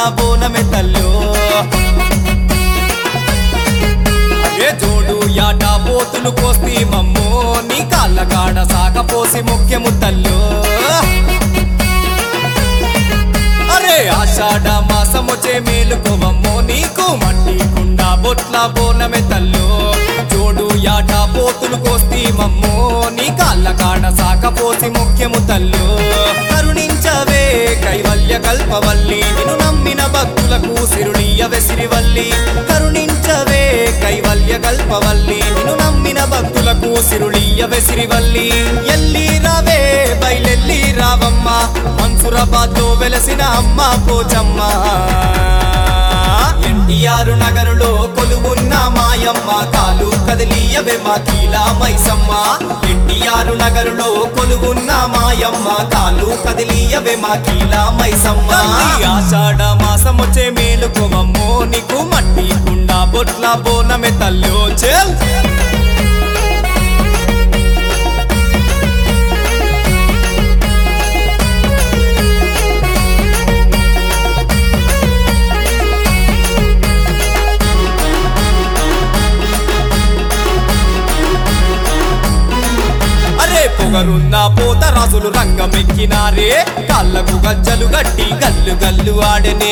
బోనమె తల్లో ఏ జోడు యాట పోతులు కోస్తి మమ్మో నీ కాళ్ళ కాడ సాకపోసి ముఖ్యము తల్లో అరే ఆషాఢ మాసమొచ్చే మేలుకోవమ్మో నీకు మట్టి కుండ బొట్ల బోనమె తల్లో జోడు యాట పోతులు కోస్తి మమ్మో నీ కాళ్ళ కాడ సాకపోసి ముఖ్యము తల్లో కరుణించవే కైవల్య కల్పవల్లి నిన్ను నమ్మిన భక్తులకు సిరుడియవే సిరివల్లి కరుణించవే కైవల్య కల్పవల్లి నిన్ను నమ్మిన భక్తులకు సిరుడియవే సిరివల్లి ఎల్లి రావే బయలెల్లి రావమ్మ మన్సురాబాద్ లో వెలసిన అమ్మ పోచమ్మ ఎన్టీఆర్ నగరులో కొలువున్న మాయమ్మ కాలు కదిలియవే మా కీలా మైసమ్మ ఎన్టీఆర్ నగరులో కొలువున్న మాయమ్మ కాలు కదిలియవే మా కీలా మైసమ్మ ఆషాఢ మాసం వచ్చే మేలుకోవమ్మో నీకు మట్టి కుండ బొట్ల బోనమె తల్లో చెల్ అరే పొగరున్న పోత రాజులు రంగమెక్కినారే కాళ్ళకు గజ్జలు గట్టి గల్లు గల్లు ఆడనే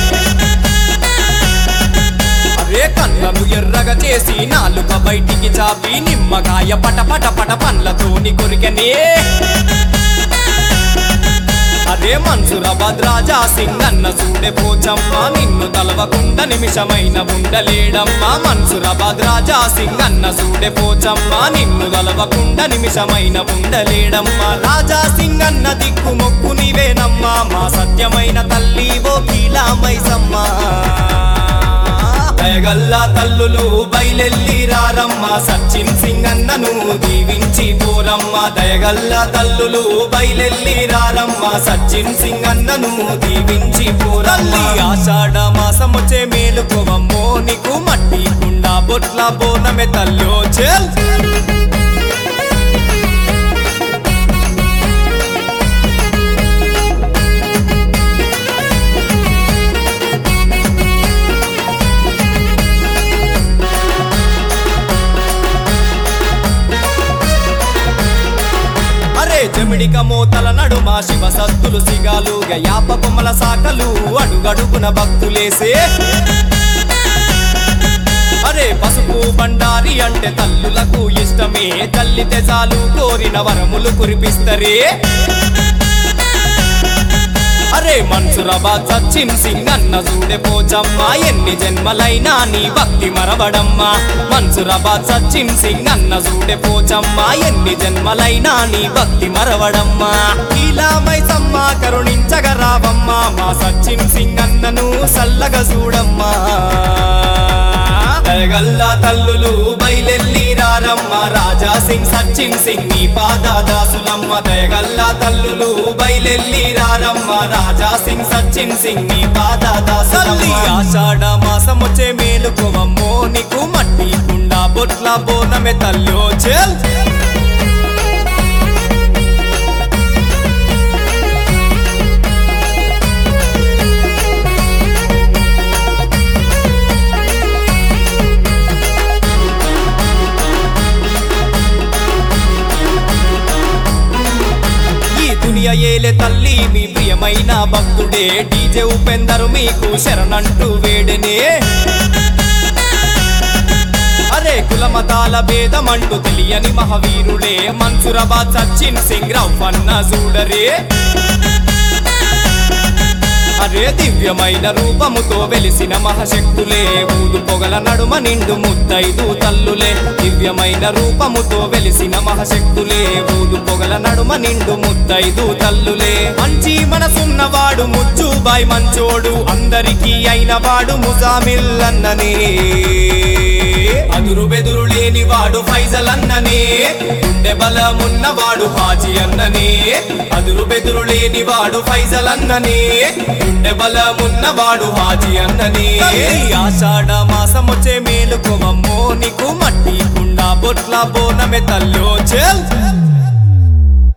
అరే కళ్ళను ఎర్రగా చేసి నాలుక బయటికి చాపి నిమ్మకాయ పట పట పట పండ్లతోని కొరికనే అరే మన్సురాబాద్ రాజా సింగ్ అన్న చూడే పోచమ్మ నిన్ను తలవకుండా నిమిషమైన ఉండలేడమ్మా మన్సురాబాద్ రాజా సింగ్ అన్న చూడే పోచమ్మ నిన్ను తలవకుండా నిమిషమైన ఉండలేడమ్మా రాజా సింగ్ అన్న దిక్కు మొక్కు నీవేనమ్మా మా సత్యమైన తల్లి ఓ కీలా మైసమ్మ దయగల్లా తల్లులు బయలెల్లి రారమ్మ సచిన్ సింగ్ అన్నను దీవించి పోరమ్మ దయగల్లా తల్లులు బయలెల్లి రారమ్మ సచిన్ సింగ్ అన్నను దీవించి పోరల్లి ఆషాఢ మాసం వచ్చే మేలుకోవమ్మో నీకు మట్టి కుండ బొట్ల బోనమె తల్లో చెల్ అరే జమిడిక మోతల నడుమ శివ సత్తులు సిగాలు గయాప బొమ్మల సాకలు అడుగడుగున భక్తులేసే అరే పసుపు బండారి అంటే తల్లులకు ఇష్టమే తల్లి తెజాలు కోరిన వరములు కురిపిస్తరే అరే మన్సురాబాద్ సచిన్ సింగ్ అన్న చూడే పోచమ్మ ఎన్ని జన్మలైనా నీ భక్తి మరవడమ్మా మన్సురాబాద్ సచిన్ సింగ్ అన్న చూడే పోచమ్మ ఎన్ని జన్మలైనా నీ భక్తి మరవడమ్మా ఇలా మైసమ్మ కరుణించగ రావమ్మా మా సచిన్ సింగ్ అన్నను సల్లగా చూడమ్మా దయగల్లా తల్లులు బయలెల్లి రారమ్మ రాజా సింగ్ సచిన్ సింగ్ నీ పాదాదాసులమ్మ దయగల్లా తల్లులు బయలెల్లి రారమ్మ రాజా సింగ్ సచిన్ సింగ్ నీ పాదాదాసులమ్మ ఆషాఢ మాసం వచ్చే మేలుకోవమ్మో నీకు మట్టి కుండ బొట్ల బోనమె తల్లో చెల్ ఈ దునియా ఏలే తల్లి మీ ప్రియమైన భక్తుడే డీజే ఉపేందరు మీకు శరణంటూ వేడనే అరే కులమతాల భేదమంటూ తెలియని మహావీరుడే మన్సురాబాద్ సచిన్ సింగ్ రవ్వన్న చూడరే అరే దివ్యమైన రూపముతో వెలిసిన మహాశక్తులే ఊదు పొగల నడుమ నిండు ముద్దైదు తల్లులే దివ్యమైన రూపముతో వెలిసిన మహాశక్తులే ఊదు పొగల నడుమ నిండు ముద్దైదు తల్లులే మంచి మనసున్నవాడు ముచ్చుబాయ్ మంచోడు అందరికీ అయినవాడు ముజామిల్ అన్ననే అదురు బెదురు లేని వాడు ఫైజల్ అన్ననే గుండె బలమున్నవాడు హాజీ అన్ననే అదురు బెదురు లేని వాడు ఫైజల్ అన్ననే గుండె బలమున్నవాడు హాజీ అన్ననే ఆషాఢ మాసం వచ్చే మేలుకోవమ్మో నీకు మట్టి కుండ బొట్ల బోనమె తల్లో చెల్